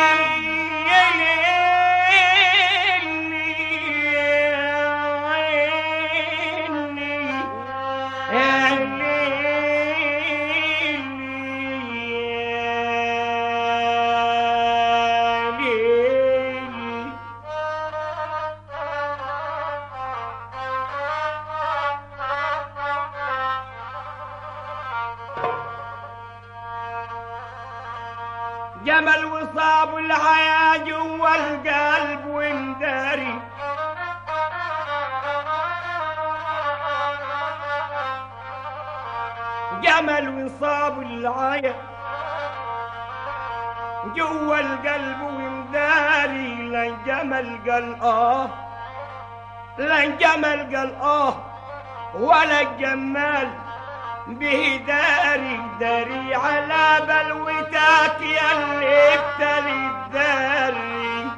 جمل وصاب الحياة جوا القلب ومداري جمل وصاب العيا جوا القلب ومداري لن جمل قال اه لن جمل قال اه ولا الجمال به داري داري على بلوتك يا اللي ابتلي الداري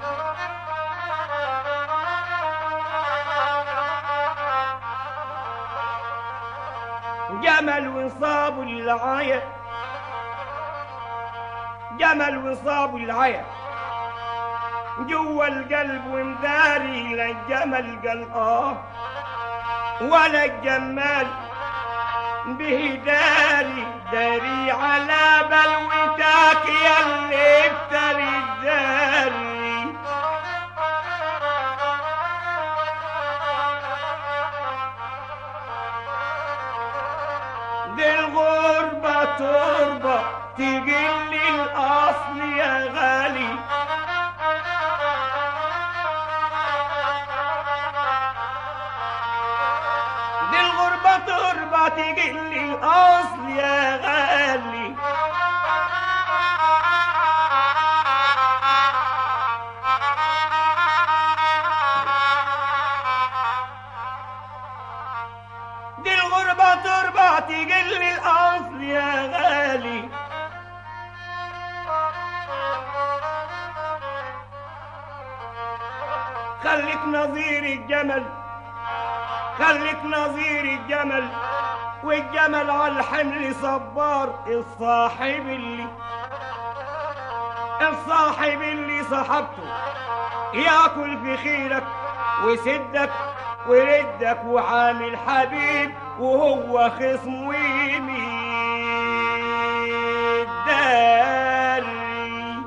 جمل وصاب العيا جمل وصاب العيا جوا القلب ومداري لا الجمل قال اه ولا الجمال به داري داري على بلوتك يا اللي ابتلي الداري دي الغربة تربة تقل الأصل يا غالي دي الغربة تربة تقل الأصل يا غالي دي الغربة تربة تقل الأصل يا غالي خليك نظير الجمل خليك نظير الجمل والجمل على الحمل صبار الصاحب اللي الصاحب اللي صاحبته ياكل في خيرك ويسدك ويردك وعامل حبيب وهو خصم ويمين داري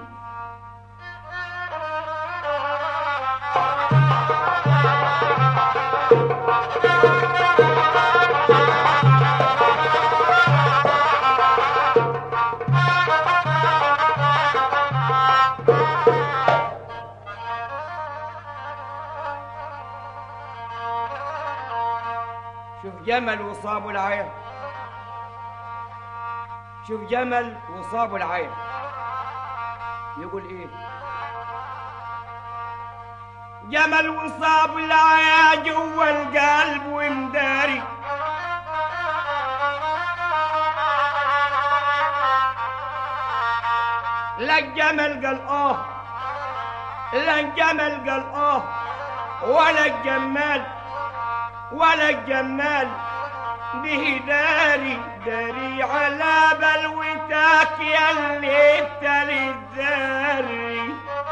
شوف جمل وصاب العين شوف جمل وصاب العين يقول ايه جمل وصاب العين جوا القلب ومداري لا الجمل قال اه لا الجمل قال اه ولا الجمال ولا الجمال به داري داري على بلوتك يا اللي ابتلي الداري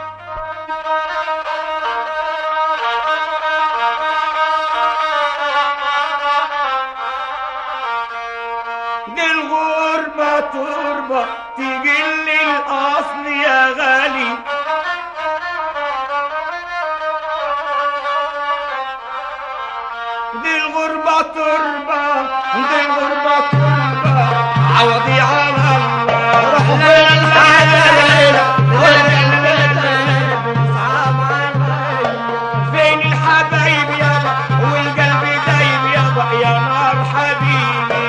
دي الغربة تربة تقل الأصل يا غالي دي الغربة تربة دي الغربة تربة عوضي على الله روح فين الحبايب يابا والقلب دايب يابا يا نار حبيبي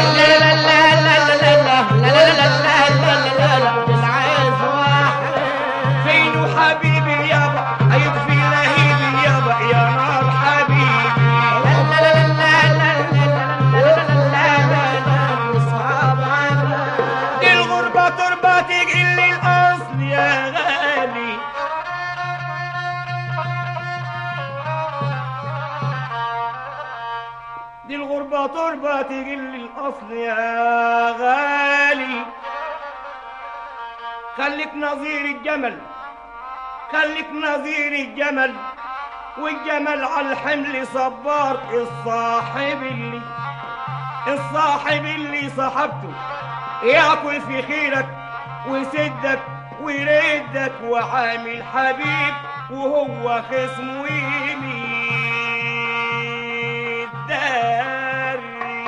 فين حبيبي يابا هيطفي لهيبي يابا يا نار حبيبي دي الغربة تربة تقل الأصل يا غالي دي الغربة تربة تقل الأصل يا غالي خليك نظير الجمل خليك نظير الجمل والجمل على الحمل صبار الصاحب اللي الصاحب اللي صاحبته ياكل في خيرك ويسدك ويردك وعامل حبيب وهو خصم ويمين داري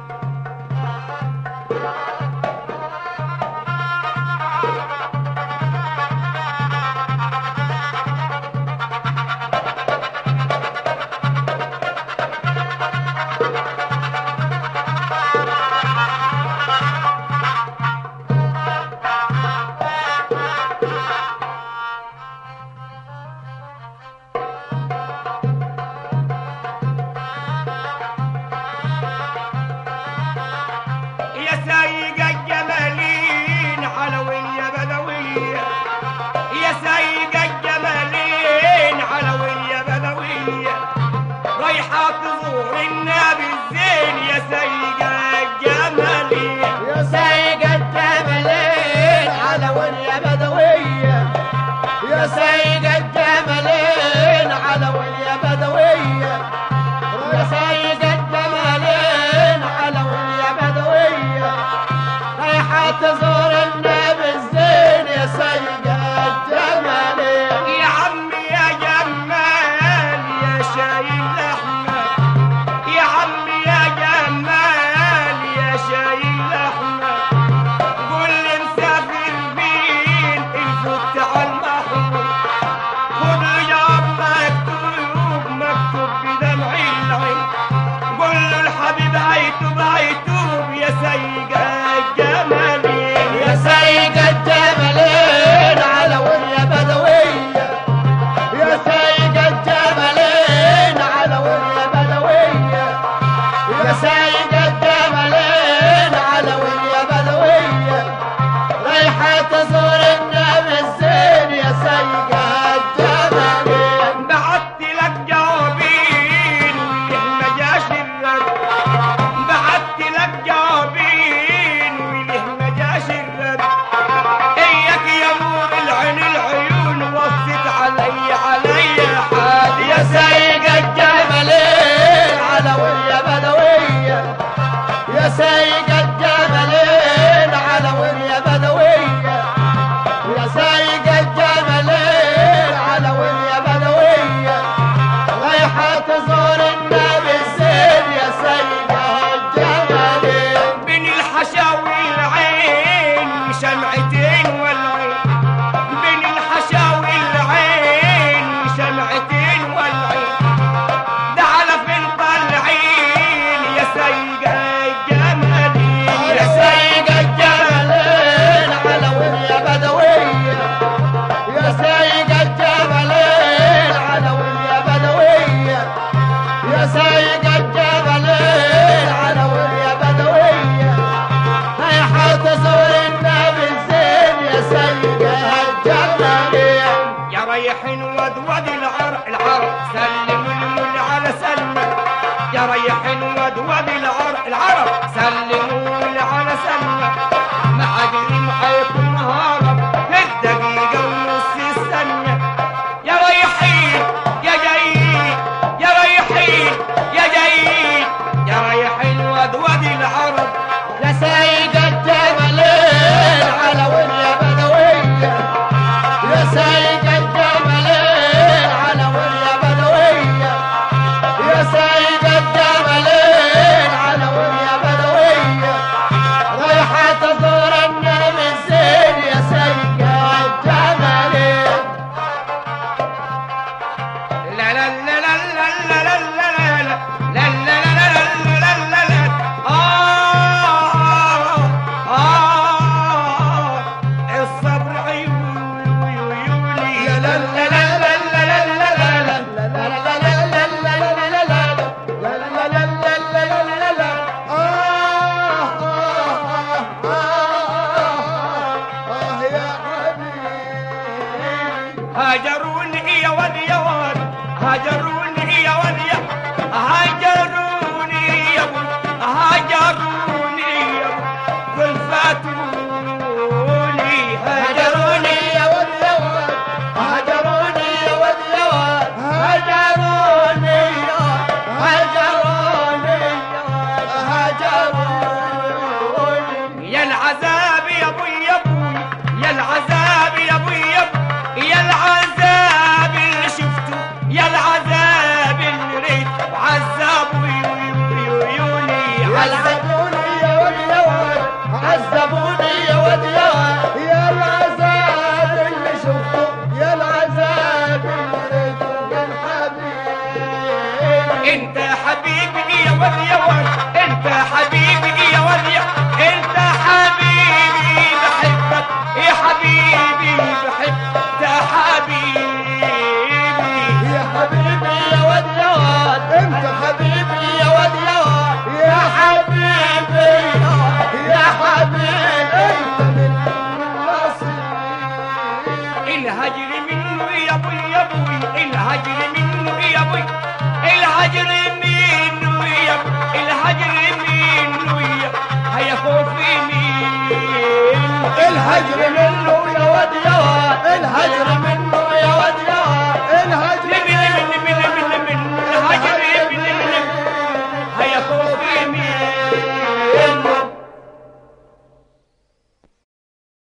يا سايق الجمالين علوية بدوية يا سايق الجمالين علوية بدوية رايحة تزور النبي الزين يا سايق الجمالين يا سايق الجملين على وليا بدوية يا سايق الجملين على وليا بدوية يا سايق الجملين على وليا بدوية رايحة تزور النبي الزين يا سايق الجملين يا عمي يا جمال يا شايل لحمة يا عمي يا جمال يا شايل لحمة قول لي مسافر مين الفوت على المحمود خد له جواب مكتوب مكتوب بدمع العين قول له الحبيب هيتوب هيتوب يا سيد الجمالين يا سايق الجملين على وليا بدوية يا سايق الجملين على وليا بدوية يا سايق الجملين على وليا بدوية رايحة تزور النبي الزين يا سايق الجملين بعت لك جوابين وليه ما جاش الرد بعت لك جوابين وليه ما جاش الرد اياك يا نور العين العيون وصت علي علي حال يا سايق الجملين على وليا بدوية يا سايق الجملين على وليا بدوية يا سايق الجملين على وليا بدوية رايحة تزور النبي الزين يا سايق الجملين بين الحشاوي العين شمعتين والعين بين الحشاوي العين شمعتين والعين ده على فين طالعين يا سيد الجمالين يا سايق الجملين على وليا بدوية يا سايق الجملين على وليا بدوية يا سايق الجملين على وليا بدوية رايحة تزور النبي الزين يا سايق الجملين يا ريحين ودود العرب العرب سلموا المل على سلمى يا ريحين ودود العرب العرب سلموا المل على سلمى مع قريم حيكون هرب في الدقيقة ونص الثانية يا ريحين يا جايين يا ريحين يا جايين يا ريحين ودود العرب يا سايق الجملين على وليا بدوية يا سايق الجملين على وليا بدوية يا سايق الجملين على وليا بدوية رايحة تزور النبي الزين يا سايق الجملين لا لا لا لا لا لا لا لا لا لا لا لا لا لا لا لا آه آه الصبر عيوني وعيوني لا لا لا لا لا لا لا لا لا هاجروني يا ولد يا ولد هاجروني يا ولد يا